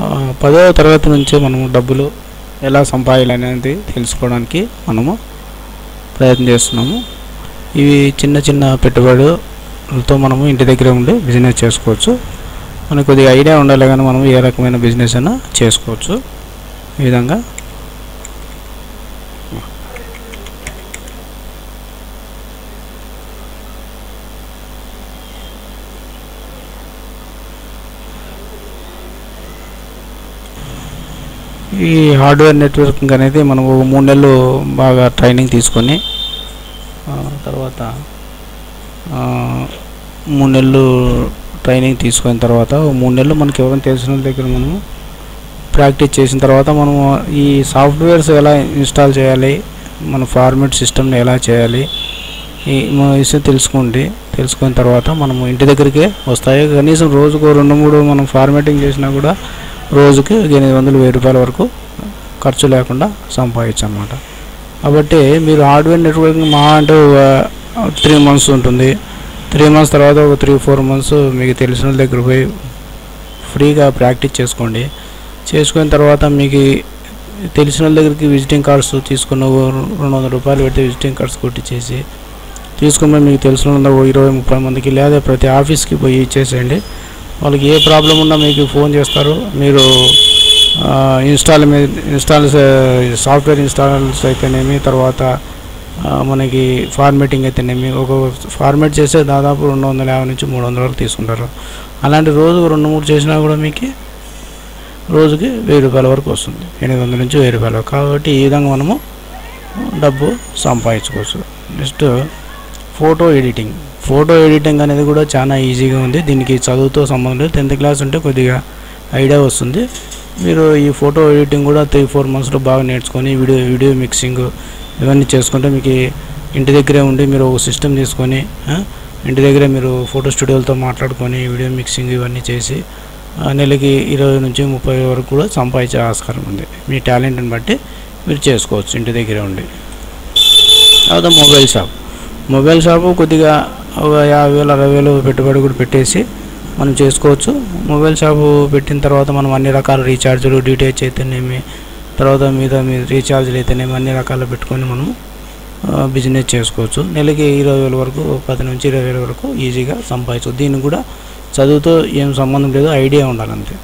ఆ, పదవ తరగతి నుంచే మనము డబ్బులు ఎలా సంపాదించాలనేది తెలుసుకోవడానికి మనము ప్రయత్నం చేస్తున్నాము ఇవి చిన్న చిన్న పెట్టుబడులతో మనము ఇంటి దగ్గర ఉండి బిజినెస్ చేసుకోవచ్చు మనకు కొద్దిగా ఐడియా ఉండాలి కానీ మనం ఏ రకమైన బిజినెస్ అయినా చేసుకోవచ్చు ఈ విధంగా ఈ హార్డ్వేర్ నెట్వర్కింగ్ అనేది మనము మూడు నెలలు బాగా ట్రైనింగ్ తీసుకొని ఆ, తర్వాత ఆ, మూడు నెలలు ట్రైనింగ్ తీసుకున్న తర్వాత ఓ మూడు నెలలు మనకి ఎవరైనా తెలిసిన వాళ్ళ దగ్గర మనము ప్రాక్టీస్ చేసిన తర్వాత మనము ఈ సాఫ్ట్వేర్స్ ఎలా ఇన్స్టాల్ చేయాలి మన ఫార్మేట్ సిస్టమ్ని ఎలా చేయాలి ఈ మన విషయం తెలుసుకోండి తెలుసుకున్న తర్వాత మనము ఇంటి దగ్గరికే వస్తాయి కనీసం రోజుకు రెండు మూడు మనం ఫార్మేటింగ్ చేసినా కూడా రోజుకి ఎనిమిది వందలు వెయ్యి రూపాయల వరకు ఖర్చు లేకుండా సంపాదించు అనమాట కాబట్టి మీరు హార్డ్వేర్ నెట్వర్కింగ్ మా అంటే త్రీ మంత్స్ ఉంటుంది త్రీ మంత్స్ తర్వాత ఒక త్రీ ఫోర్ మంత్స్ మీకు తెలిసిన వాళ్ళ దగ్గర పోయి ఫ్రీగా ప్రాక్టీస్ చేసుకోండి చేసుకున్న తర్వాత మీకు తెలిసిన వాళ్ళ దగ్గరికి విజిటింగ్ కార్డ్స్ తీసుకున్న ఓ రెండు వందల రూపాయలు పెట్టి విజిటింగ్ కార్డ్స్ కొట్టించేసి తీసుకుని మీకు తెలిసిన వాళ్ళ ఓ ఇరవై ముప్పై మందికి లేదా ప్రతి ఆఫీస్కి పోయి ఇచ్చేసేయండి వాళ్ళకి ఏ ప్రాబ్లం ఉన్నా మీకు ఫోన్ చేస్తారు మీరు ఇన్స్టాల్ మీద ఇన్స్టాల్స్ సాఫ్ట్వేర్ ఇన్స్టాల్స్ అయితేనేమి తర్వాత ఆ, మనకి ఫార్మేటింగ్ అయితేనేమి ఒక ఫార్మేట్ చేస్తే దాదాపు రెండు వందల యాభై నుంచి మూడు వందల వరకు తీసుకుంటారు అలాంటి రోజు రెండు మూడు చేసినా కూడా మీకు రోజుకి వెయ్యి రూపాయల వరకు వస్తుంది ఎనిమిది వందల నుంచి వెయ్యి రూపాయలు కాబట్టి ఈ విధంగా మనము డబ్బు సంపాదించుకోవచ్చు next photo editing photo editing అనేది కూడా చాలా ఈజీగా ఉంది దీనికి చదువుతో సంబంధం లేదు టెన్త్ క్లాస్ ఉంటే కొద్దిగా ఐడియా వస్తుంది మీరు ఈ ఫోటో ఎడిటింగ్ కూడా త్రీ ఫోర్ మంత్స్లో బాగా నేర్చుకొని వీడియో వీడియో మిక్సింగ్ ఇవన్నీ చేసుకుంటే మీకు ఇంటి దగ్గరే ఉండి మీరు ఒక సిస్టమ్ తీసుకొని ఆ, ఇంటి దగ్గరే మీరు ఫోటో స్టూడియోలతో మాట్లాడుకొని వీడియో మిక్సింగ్ ఇవన్నీ చేసి ఆ, నెలకి ఇరవై నుంచి ముప్పై వరకు కూడా సంపాదించే ఆస్కారం ఉంది మీ టాలెంట్ని బట్టి మీరు చేసుకోవచ్చు ఇంటి దగ్గరే ఉండి తర్వాత మొబైల్ షాప్ మొబైల్ షాపు కొద్దిగా ఒక యాభై వేలు అరవై వేలు పెట్టుబడి కూడా పెట్టేసి మనం చేసుకోవచ్చు మొబైల్ షాపు పెట్టిన తర్వాత మనం అన్ని రకాల రీఛార్జులు డిటిహెచ్ అయితేనేమి తర్వాత మీద మీ రీఛార్జ్లు అయితేనేమి అన్ని రకాలు పెట్టుకొని మనం బిజినెస్ చేసుకోవచ్చు నెలకి ఇరవై వేల వరకు పది నుంచి ఇరవై వేల వరకు ఈజీగా సంపాదించవచ్చు దీనికి కూడా చదువుతో ఏం సంబంధం లేదు ఐడియా ఉండాలంతే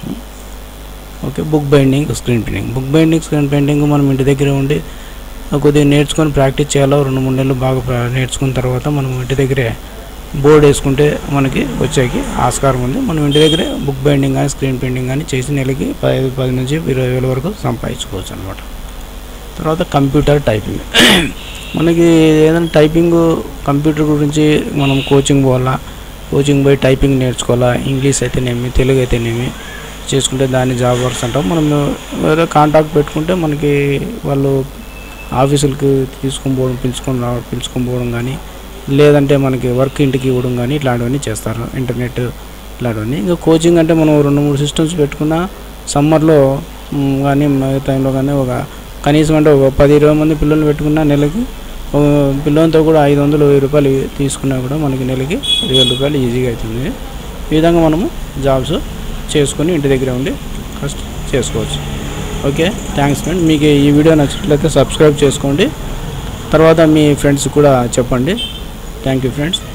okay book binding screen painting book binding screen painting మనం ఇంటి దగ్గర ఉండి కొద్దిగా నేర్చుకొని ప్రాక్టీస్ చేయాలో రెండు మూడు నెలలు బాగా ప్రా- నేర్చుకున్న తర్వాత మనం ఇంటి దగ్గరే బోర్డు వేసుకుంటే మనకి వచ్చేకి ఆస్కారం ఉంది మనం ఇంటి దగ్గరే బుక్ బైండింగ్ కానీ స్క్రీన్ పెయింటింగ్ కానీ చేసి నెలకి పది పది నుంచి ఇరవై వేల వరకు సంపాదించుకోవచ్చు అనమాట తర్వాత కంప్యూటర్ టైపింగ్ మనకి ఏదైనా టైపింగ్ కంప్యూటర్ గురించి మనం కోచింగ్ పోవాలా కోచింగ్ పోయి టైపింగ్ నేర్చుకోవాలా ఇంగ్లీష్ అయితేనేమి తెలుగు అయితేనేమి చేసుకుంటే దాన్ని జాబ్ వర్క్స్ అంటాం మనం వేరే కాంటాక్ట్ పెట్టుకుంటే మనకి వాళ్ళు ఆఫీసులకి తీసుకొని పోవడం పిలుచుకొని రావడం పిలుచుకొని పోవడం కానీ లేదంటే మనకి వర్క్ ఇంటికి ఇవ్వడం కానీ ఇట్లాంటివన్నీ చేస్తారు ఇంటర్నెట్ ఇట్లాంటివన్నీ ఇంకా కోచింగ్ అంటే మనం రెండు మూడు సిస్టమ్స్ పెట్టుకున్న సమ్మర్లో మ్, కానీ మిగతా టైంలో కానీ ఒక కనీసం అంటే ఒక పది ఇరవై మంది పిల్లల్ని పెట్టుకున్న నెలకి ఒక పిల్లలతో కూడా ఐదు వందలు వెయ్యి రూపాయలు తీసుకున్నా కూడా మనకి నెలకి ఐదు వేల రూపాయలు ఈజీగా అవుతుంది ఈ విధంగా మనము జాబ్స్ చేసుకొని ఇంటి దగ్గర ఉండి కష్ట చేసుకోవచ్చు ఓకే థ్యాంక్స్ ఫ్రెండ్ మీకు ఈ వీడియో నచ్చినట్లయితే సబ్స్క్రైబ్ చేసుకోండి తర్వాత మీ ఫ్రెండ్స్ కూడా చెప్పండి థ్యాంక్ యూ ఫ్రెండ్స్